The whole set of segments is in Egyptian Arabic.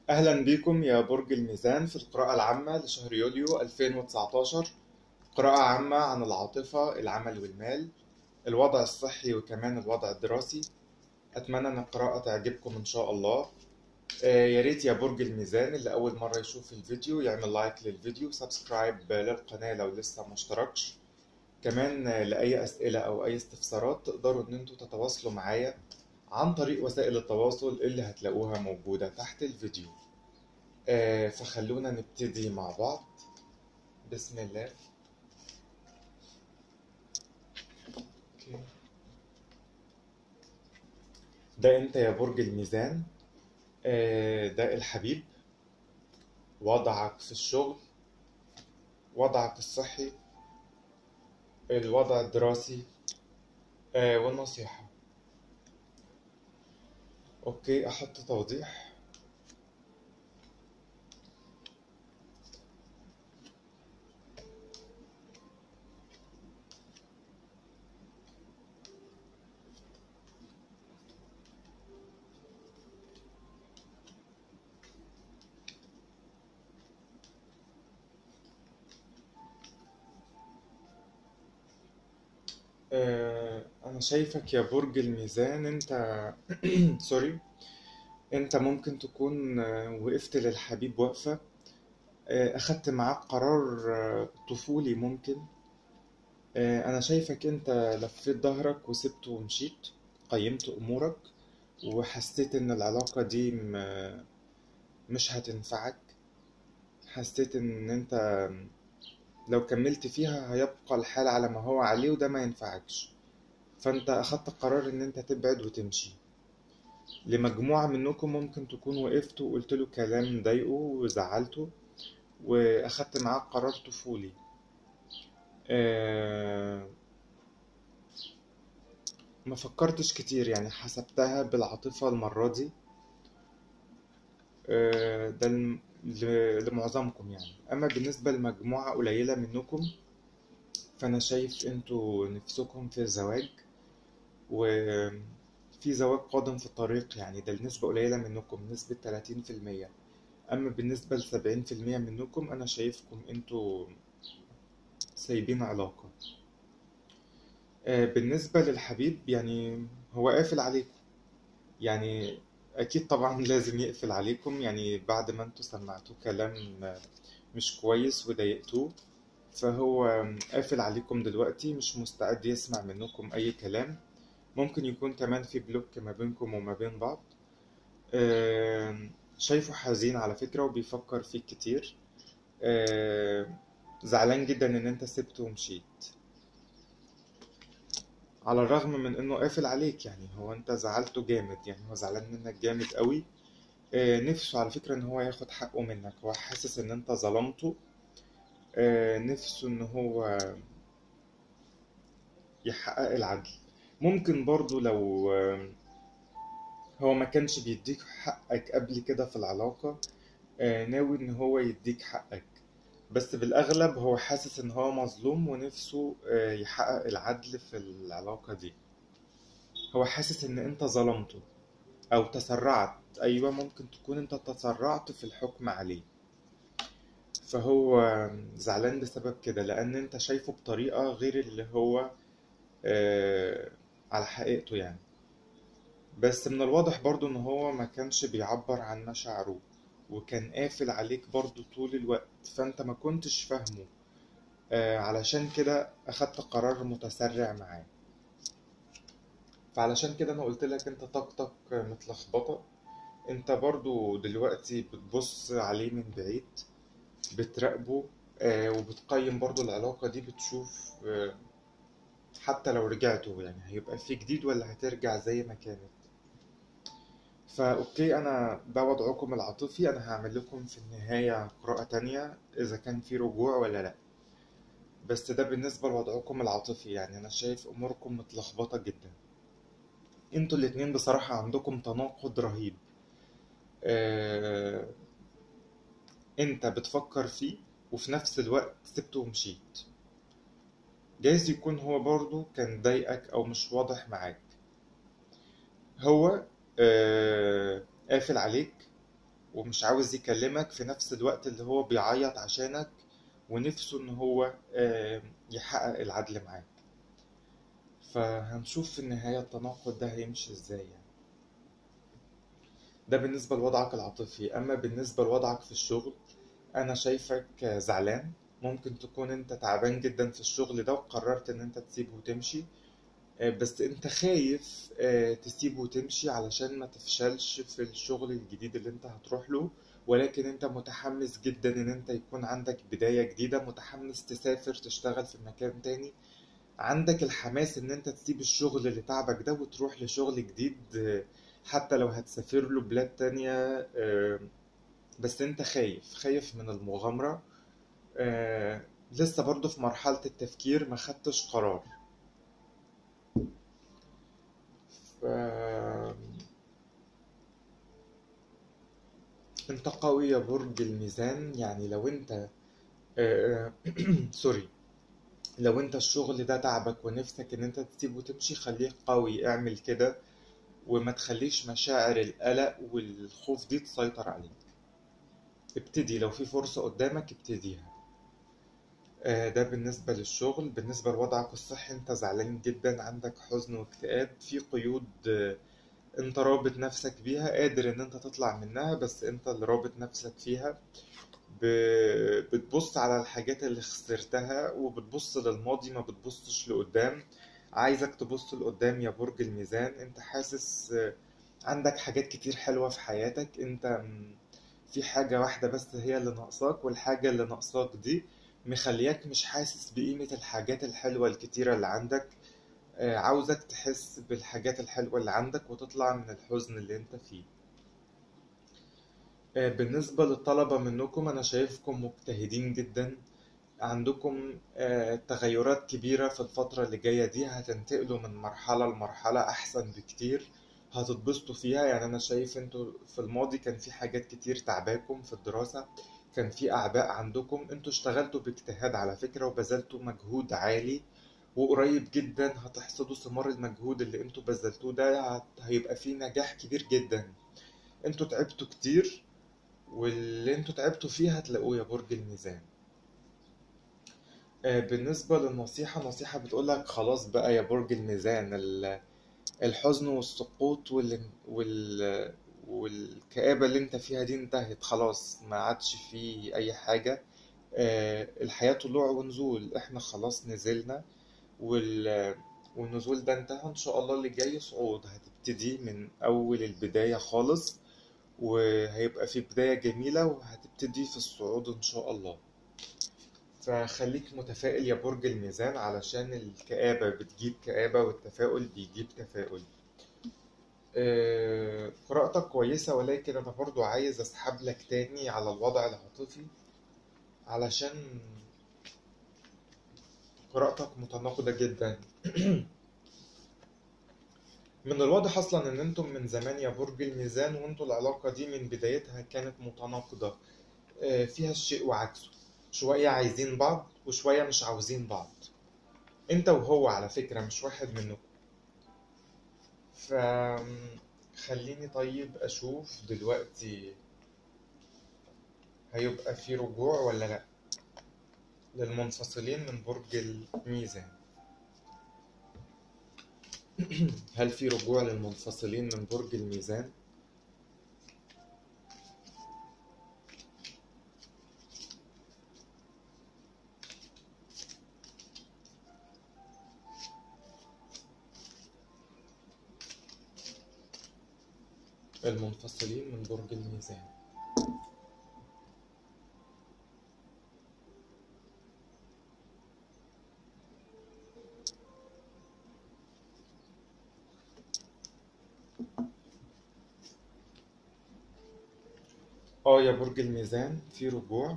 أهلا بكم يا برج الميزان في القراءة العامة لشهر يوليو 2019 قراءة عامة عن العاطفة العمل والمال الوضع الصحي وكمان الوضع الدراسي أتمنى أن القراءة تعجبكم إن شاء الله آه، يا ريت يا برج الميزان اللي أول مرة يشوف الفيديو يعمل لايك للفيديو سبسكرايب للقناة لو لسه ما اشتركش كمان آه، لأي أسئلة أو أي استفسارات تقدروا إن انتوا تتواصلوا معايا عن طريق وسائل التواصل اللي هتلاقوها موجودة تحت الفيديو آه، فخلونا نبتدي مع بعض بسم الله أوكي. ده انت يا برج الميزان آه، ده الحبيب وضعك في الشغل وضعك الصحي الوضع الدراسي آه، والنصيحة اوكي احط توضيح آه، انا شايفك يا برج الميزان انت سوري انت ممكن تكون آه، وقفت للحبيب وقفة آه، اخدت معاه قرار آه، طفولي ممكن آه، انا شايفك انت لفيت ظهرك وسبته ومشيت قيمت امورك وحسيت ان العلاقة دي م- مش هتنفعك حسيت ان انت لو كملت فيها هيبقى الحال على ما هو عليه وده ما ينفعكش فانت اخدت قرار ان انت تبعد وتمشي لمجموعة منكم ممكن تكون وقفت وقلت له كلام ضايقه وزعلته واخدت معاه قرار طفولي آه، ما فكرتش كتير يعني حسبتها بالعاطفة المرة دي آه، ده الم- ل- لمعظمكم يعني اما بالنسبة لمجموعة قليلة منكم فانا شايف انتوا نفسكم في الزواج وفي زواج قادم في الطريق يعني ده النسبة قليلة منكم نسبة 30% أما بالنسبة لسبعين في المية منكم أنا شايفكم انتوا سايبين علاقة آه، بالنسبة للحبيب يعني هو قافل عليكم يعني أكيد طبعا لازم يقفل عليكم يعني بعد ما انتوا سمعتوه كلام آه، مش كويس وضايقتوه فهو قافل عليكم دلوقتي مش مستعد يسمع منكم أي كلام ممكن يكون كمان في بلوك ما بينكم وما بين بعض آم، شايفه حزين على فكرة وبيفكر فيك كتير آم، زعلان جدا ان انت سبته ومشيت على الرغم من انه قافل عليك يعني هو انت زعلته جامد يعني هو زعلان منك جامد قوي آه، نفسه على فكرة ان هو ياخد حقه منك هو حاسس ان انت ظلمته آه، نفسه ان هو يحقق العدل ممكن برضو لو آم، هو ما كانش بيديك حقك قبل كده في العلاقة آه، ناوي ان هو يديك حقك بس بالاغلب هو حاسس ان هو مظلوم ونفسه آه، يحقق العدل في العلاقة دي هو حاسس ان انت ظلمته او تسرعت ايوه ممكن تكون انت تسرعت في الحكم عليه فهو زعلان بسبب كده لان انت شايفه بطريقة غير اللي هو آه، على حقيقته يعني بس من الواضح برضو ان هو ما كانش بيعبر عن مشاعره وكان قافل عليك برضو طول الوقت فانت ما كنتش فاهمه آه، علشان كده اخدت قرار متسرع معاه فعلشان كده انا قلت لك انت طاقتك متلخبطة انت برضو دلوقتي بتبص عليه من بعيد بتراقبه آه، وبتقيم برضو العلاقة دي بتشوف آه، حتى لو رجعتوا يعني هيبقى في جديد ولا هترجع زي ما كانت فأوكي أنا ده وضعكم العاطفي أنا هعمل لكم في النهاية قراءة تانية إذا كان في رجوع ولا لأ بس ده بالنسبة لوضعكم العاطفي يعني أنا شايف أموركم متلخبطة جدا انتوا الاتنين بصراحة عندكم تناقض رهيب آه، انت بتفكر فيه وفي نفس الوقت سبته ومشيت جايز يكون هو برضو كان ضايقك او مش واضح معاك هو آه، قافل عليك ومش عاوز يكلمك في نفس الوقت اللي هو بيعيط عشانك ونفسه ان هو آه، يحقق العدل معاك فهنشوف في النهاية التناقض ده هيمشي ازاي يعني ده بالنسبة لوضعك العاطفي أما بالنسبة لوضعك في الشغل أنا شايفك زعلان ممكن تكون أنت تعبان جدا في الشغل ده وقررت إن أنت تسيبه وتمشي آه، بس أنت خايف آه، تسيبه وتمشي علشان ما تفشلش في الشغل الجديد اللي أنت هتروح له ولكن أنت متحمس جدا إن أنت يكون عندك بداية جديدة متحمس تسافر تشتغل في مكان تاني عندك الحماس ان انت تسيب الشغل اللي تعبك ده وتروح لشغل جديد آه، حتى لو هتسافر له بلاد تانية آه، بس انت خايف خايف من المغامرة آه، لسه برضه في مرحلة التفكير ما خدتش قرار ف... انت قوي يا برج الميزان يعني لو انت آه، سوري لو انت الشغل ده تعبك ونفسك ان انت تسيبه وتمشي خليك قوي اعمل كده وما تخليش مشاعر القلق والخوف دي تسيطر عليك ابتدي لو في فرصة قدامك ابتديها آه، ده بالنسبة للشغل بالنسبة لوضعك الصحي انت زعلان جدا عندك حزن واكتئاب في قيود آه، انت رابط نفسك بيها قادر ان انت تطلع منها بس انت اللي رابط نفسك فيها ب- بتبص على الحاجات اللي خسرتها وبتبص للماضي ما بتبصش لقدام عايزك تبص لقدام يا برج الميزان انت حاسس آه، عندك حاجات كتير حلوة في حياتك انت م، في حاجة واحدة بس هي اللي ناقصاك والحاجة اللي ناقصاك دي مخلياك مش حاسس بقيمة الحاجات الحلوة الكتيرة اللي عندك آه، عاوزك تحس بالحاجات الحلوة اللي عندك وتطلع من الحزن اللي انت فيه آه، بالنسبة للطلبة منكم أنا شايفكم مجتهدين جدا عندكم آه، تغيرات كبيرة في الفترة اللي جاية دي هتنتقلوا من مرحلة لمرحلة أحسن بكتير هتتبسطوا فيها يعني أنا شايف انتوا في الماضي كان في حاجات كتير تعباكم في الدراسة كان في أعباء عندكم انتوا اشتغلتوا باجتهاد على فكرة وبذلتوا مجهود عالي وقريب جدا هتحصدوا ثمار المجهود اللي انتوا بذلتوه ده هت- هيبقى فيه نجاح كبير جدا انتوا تعبتوا كتير واللي انتوا تعبتوا فيه هتلاقوه يا برج الميزان آه، بالنسبة للنصيحة نصيحة بتقولك خلاص بقى يا برج الميزان ال- الحزن والسقوط وال... وال... والكآبة اللي انت فيها دي انتهت خلاص ما عادش فيه أي حاجة آه، الحياة طلوع ونزول احنا خلاص نزلنا وال... والنزول ده انتهى ان شاء الله اللي جاي صعود هتبتدي من أول البداية خالص وهيبقى في بداية جميلة وهتبتدي في الصعود إن شاء الله فخليك متفائل يا برج الميزان علشان الكآبة بتجيب كآبة والتفاؤل بيجيب تفاؤل آه، قراءتك كويسة ولكن أنا برضو عايز أسحب لك تاني على الوضع العاطفي علشان قراءتك متناقضة جدا من الواضح أصلا إن أنتم من زمان يا برج الميزان وأنتوا العلاقة دي من بدايتها كانت متناقضة آه، فيها الشيء وعكسه شوية عايزين بعض وشوية مش عاوزين بعض انت وهو على فكرة مش واحد منكم فخليني طيب اشوف دلوقتي هيبقى في رجوع ولا لا للمنفصلين من برج الميزان هل في رجوع للمنفصلين من برج الميزان المنفصلين من برج الميزان اه يا برج الميزان في رجوع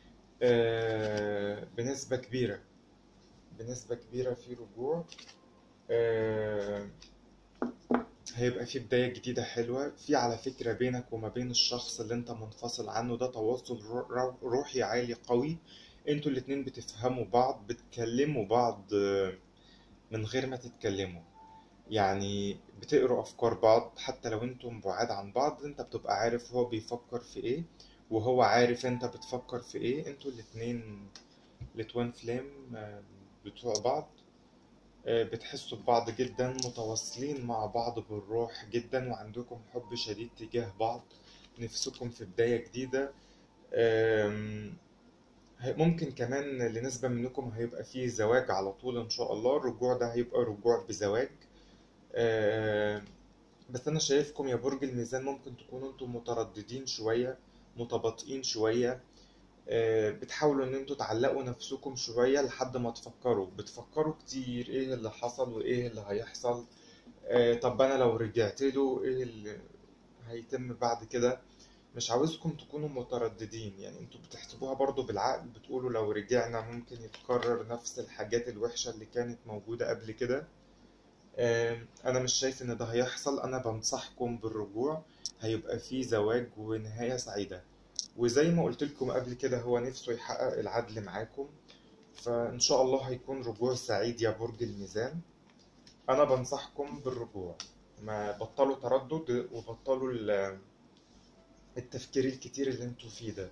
آه بنسبة كبيرة بنسبة كبيرة في رجوع آه هيبقى في بداية جديدة حلوة في على فكرة بينك وما بين الشخص اللي انت منفصل عنه ده تواصل رو- رو- روحي عالي قوي انتوا الاتنين بتفهموا بعض بتكلموا بعض آه، من غير ما تتكلموا يعني بتقروا افكار بعض حتى لو انتم بعاد عن بعض انت بتبقى عارف هو بيفكر في ايه وهو عارف انت بتفكر في ايه انتوا الاتنين التوين فليم آه، بتوع بعض آه، بتحسوا ببعض جدا متواصلين مع بعض بالروح جدا وعندكم حب شديد تجاه بعض نفسكم في بداية جديدة آم، هي- ممكن كمان لنسبة منكم هيبقى فيه زواج على طول إن شاء الله الرجوع ده هيبقى رجوع بزواج آم، بس أنا شايفكم يا برج الميزان ممكن تكونوا انتم مترددين شوية متباطئين شوية آه، بتحاولوا ان انتوا تعلقوا نفسكم شوية لحد ما تفكروا بتفكروا كتير ايه اللي حصل وايه اللي هيحصل آه، طب انا لو رجعت له ايه اللي هيتم بعد كده مش عاوزكم تكونوا مترددين يعني انتوا بتحسبوها برضو بالعقل بتقولوا لو رجعنا ممكن يتكرر نفس الحاجات الوحشة اللي كانت موجودة قبل كده آه، انا مش شايف ان ده هيحصل انا بنصحكم بالرجوع هيبقى فيه زواج ونهاية سعيدة وزي ما قلت لكم قبل كده هو نفسه يحقق العدل معاكم فإن شاء الله هيكون رجوع سعيد يا برج الميزان أنا بنصحكم بالرجوع ما بطلوا تردد وبطلوا ال- التفكير الكتير اللي انتوا فيه ده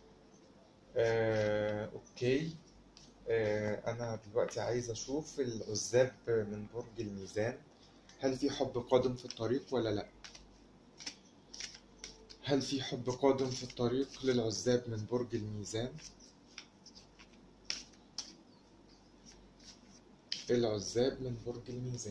آه، أوكي آه، أنا دلوقتي عايز أشوف العزاب من برج الميزان هل في حب قادم في الطريق ولا لأ؟ هل في حب قادم في الطريق للعزاب من برج الميزان؟ العزاب من برج الميزان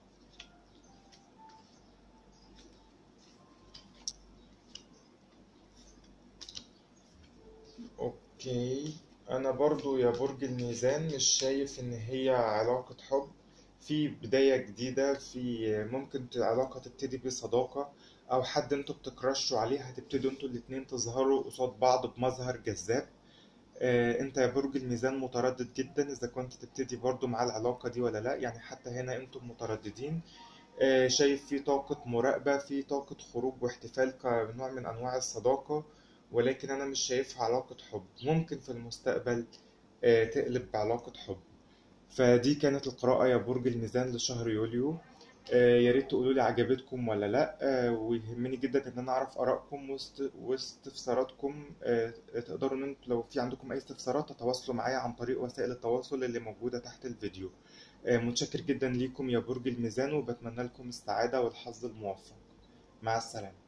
اوكي انا برضو يا برج الميزان مش شايف ان هي علاقة حب في بداية جديدة في ممكن ت- علاقة تبتدي بصداقة او حد انتوا بتكرشوا عليه هتبتدوا انتوا الاتنين تظهروا قصاد بعض بمظهر جذاب آه، انت يا برج الميزان متردد جدا اذا كنت تبتدي برضو مع العلاقة دي ولا لا يعني حتى هنا انتم مترددين آه، شايف في طاقة مراقبة في طاقة خروج واحتفال كنوع من أنواع الصداقة ولكن أنا مش شايفها علاقة حب ممكن في المستقبل آه، تقلب بعلاقة حب فدي كانت القراءة يا برج الميزان لشهر يوليو آه، يا ريت تقولوا لي عجبتكم ولا لا آه، ويهمني جدا ان انا اعرف ارائكم واست- واستفساراتكم آه، تقدروا ان انتوا لو في عندكم اي استفسارات تتواصلوا معايا عن طريق وسائل التواصل اللي موجودة تحت الفيديو آه، متشكر جدا ليكم يا برج الميزان وبتمنى لكم السعادة والحظ الموفق مع السلامة